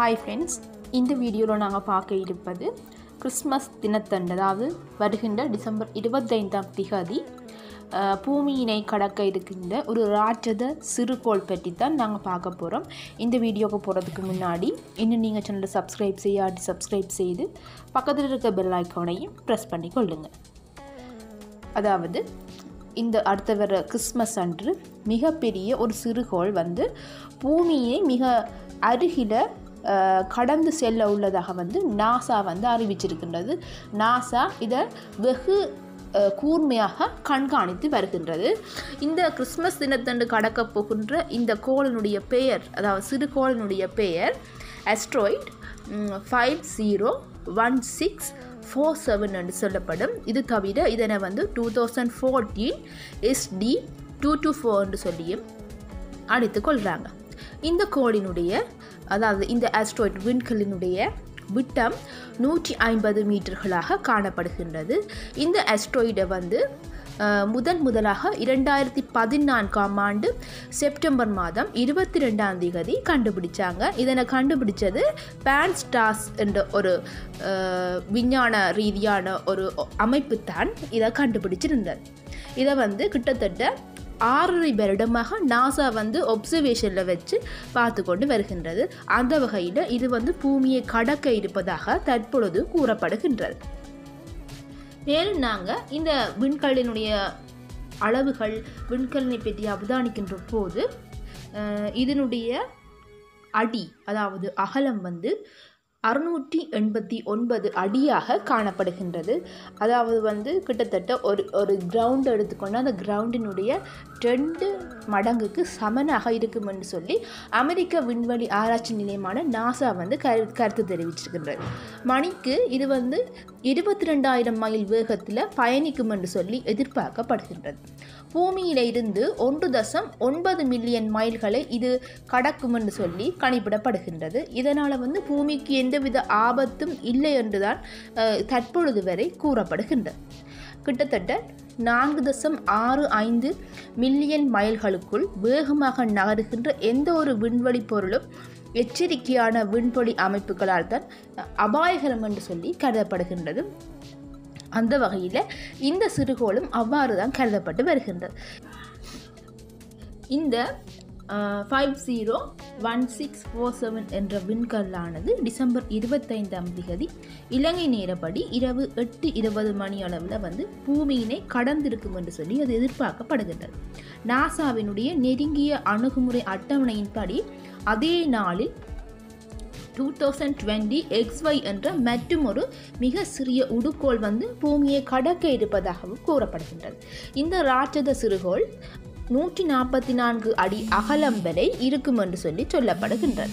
hi friends இந்த வீடியோவில் நாங்கள் பார்க்க இருப்பது கிறிஸ்மஸ் தினத்தன்று அதாவது வருகின்ற டிசம்பர் இருபத்தைந்தாம் திகதி அஹ், பூமியினை கடக்க இருக்கின்ற ஒரு ராட்சத சிறுகோள் பற்றி தான் நாங்கள் பார்க்க போகிறோம் இந்த வீடியோக்கு போகிறதுக்கு முன்னாடி இன்னும் நீங்கள் சேனலை சப்ஸ்கிரைப் செய்யாட்டி சப்ஸ்கிரைப் செய்து பக்கத்தில் இருக்க பெல் ஐக்கானையும் ப்ரெஸ் பண்ணி கொள்ளுங்கள் அதாவது இந்த அடுத்த வர கிறிஸ்மஸ் அன்று மிகப்பெரிய ஒரு சிறுகோள் வந்து பூமியை மிக அருகில அஹ், கடந்து செல்ல உள்ளதாக வந்து நாசா வந்து அறிவிச்சிருக்கின்றது நாசா இதை வெகு அஹ், கூர்மையாக கண்காணித்து வருகின்றது இந்த கிறிஸ்மஸ் தினத்தன்று கடக்கப் போகின்ற இந்த கோளினுடைய பெயர் அதாவது சிறுகோளினுடைய பெயர் asteroid five zero one six four seven என்று சொல்லப்படும் இது தவிர இதனை வந்து two thousand fourteen SD two two four என்று சொல்லியும் அழைத்து கொள்கிறாங்க இந்த கோளினுடைய அதாவது இந்த ஆஸ்ட்ராய்ட் விண்கலினுடைய விட்டம் நூற்றி ஐம்பது மீட்டர்களாக காணப்படுகின்றது இந்த ஆஸ்ட்ராய்டை வந்து அஹ், முதன் முதலாக இரண்டாயிரத்தி பதினான்காம் ஆண்டு செப்டம்பர் மாதம் இருபத்தி ரெண்டாம் தேதி கண்டுபிடிச்சாங்க இதனை கண்டுபிடிச்சது பேன்ஸ்டாஸ் என்ற ஒரு அஹ், விஞ்ஞான ரீதியான ஒரு அமைப்பு தான் இதை கண்டுபிடிச்சிருந்தது இதை வந்து கிட்டத்தட்ட ஆறரை வருடமாக நாசா வந்து ஒப்சர்வேஷனில் வச்சு பார்த்து கொண்டு வருகின்றது அந்த வகையில் இது வந்து பூமியை கடக்க இருப்பதாக தற்பொழுது கூறப்படுகின்றது மேலும் நாங்கள் இந்த விண்கல்லினுடைய அளவுகள் விண்கல்லினை பற்றி அவதானிக்கின்ற போது அஹ், இதனுடைய அடி அதாவது அகலம் வந்து அறுநூற்றி எண்பத்தி ஒன்பது அடியாக காணப்படுகின்றது அதாவது வந்து கிட்டத்தட்ட ஒரு ஒரு கிரவுண்ட் எடுத்துக்கொண்டு அந்த கிரவுண்டினுடைய ரெண்டு மடங்குக்கு சமனாக இருக்கும் என்று சொல்லி அமெரிக்க விண்வெளி ஆராய்ச்சி நிலையமான நாசா வந்து கரு கருத்து தெரிவிச்சிருக்கின்றது மணிக்கு இது வந்து இருபத்தி ரெண்டாயிரம் மைல் வேகத்தில் பயணிக்கும் என்று சொல்லி எதிர்பார்க்கப்படுகின்றது பூமியில இருந்து ஒன்று தசம் ஒன்பது மில்லியன் மைல்களை இது கடக்கும் என்று சொல்லி கணிப்பிடப்படுகின்றது இதனால் வந்து பூமிக்கு எந்தவித ஆபத்தும் இல்லை என்றுதான் அஹ், தற்பொழுது வரை கூறப்படுகின்றது கிட்டத்தட்ட நான்கு தசம் ஆறு ஐந்து மில்லியன் மைல்களுக்குள் வேகமாக நகருகின்ற எந்த ஒரு விண்வெளி பொருளும் எச்சரிக்கையான விண்வெளி அமைப்புகளால் தான் அபாயகரம் என்று சொல்லி கருதப்படுகின்றது அந்த வகையில் இந்த சிறுகோளும் அவ்வாறு தான் கருதப்பட்டு வருகின்றது இந்த five zero one six four seven என்ற விண்கல்லானது டிசம்பர் இருபத்தைந்தாம் தேதி இலங்கை நேரப்படி இரவு எட்டு இருபது மணி அளவில் வந்து பூமியினை கடந்திருக்கும் என்று சொல்லி அது எதிர்பார்க்கப்படுகின்றது நாசாவினுடைய நெருங்கிய அணுகுமுறை அட்டவணையின்படி அதே நாளில் டூ தௌசண்ட் டுவெண்ட்டி எக்ஸ்ஒய் என்ற மற்றும் ஒரு மிக சிறிய உடுக்கோள் வந்து பூமியை கடக்க இருப்பதாகவும் கூறப்படுகின்றது இந்த ராட்சத சிறுகோள் நூற்றி நாற்பத்தி நான்கு அடி அகலம் வரை இருக்கும் என்று சொல்லி சொல்லப்படுகின்றது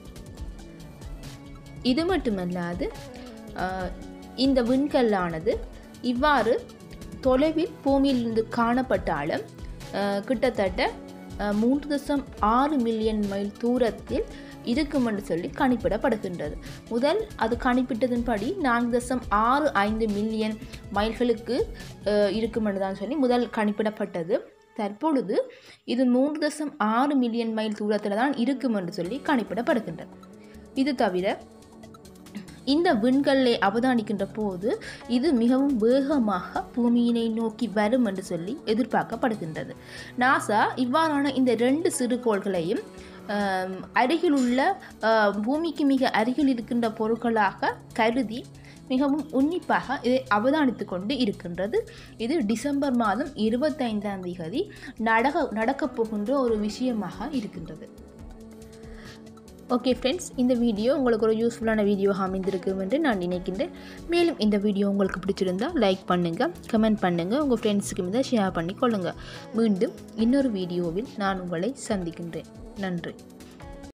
இது மட்டுமல்லாது ஆஹ், இந்த விண்கல்லானது இவ்வாறு தொலைவில் பூமியிலிருந்து காணப்பட்டாலும் ஆஹ், கிட்டத்தட்ட ஆஹ், மூன்று தசம் ஆறு மில்லியன் மைல் தூரத்தில் இருக்கும் என்று சொல்லி கணிப்பிடப்படுகின்றது முதல் அது கணிப்பிட்டதன்படி நான்கு தசம் ஆறு ஐந்து மில்லியன் மைல்களுக்கு ஆஹ், இருக்கும் என்று தான் சொல்லி முதல் கணிப்பிடப்பட்டது தற்பொழுது இது மூன்று தசம் ஆறு மில்லியன் மைல் தூரத்தில் தான் இருக்கும் என்று சொல்லி கணிப்பிடப்படுகின்றது இது தவிர இந்த விண்கல்லை அவதானிக்கின்ற போது இது மிகவும் வேகமாக பூமியினை நோக்கி வரும் என்று சொல்லி எதிர்பார்க்கப்படுகின்றது நாசா இவ்வாறான இந்த ரெண்டு சிறுகோள்களையும் ஆம், அருகில் உள்ள ஆ, பூமிக்கு மிக அருகில் இருக்கின்ற பொருட்களாக கருதி மிகவும் உன்னிப்பாக இதை அவதானித்து கொண்டு இருக்கின்றது இது டிசம்பர் மாதம் இருபத்தைந்தாம் தேதி நடக்க நடக்கப் போகின்ற ஒரு விஷயமாக இருக்கின்றது ஓகே ஃப்ரெண்ட்ஸ் இந்த வீடியோ உங்களுக்கு ஒரு யூஸ்ஃபுல்லான வீடியோ அமைந்திருக்கும் என்று நான் நினைக்கின்றேன் மேலும் இந்த வீடியோ உங்களுக்கு பிடிச்சிருந்தா லைக் பண்ணுங்கள் கமெண்ட் பண்ணுங்கள் உங்கள் ஃப்ரெண்ட்ஸுக்கு மீது ஷேர் பண்ணி கொள்ளுங்கள் மீண்டும் இன்னொரு வீடியோவில் நான் உங்களை சந்திக்கின்றேன் நன்றி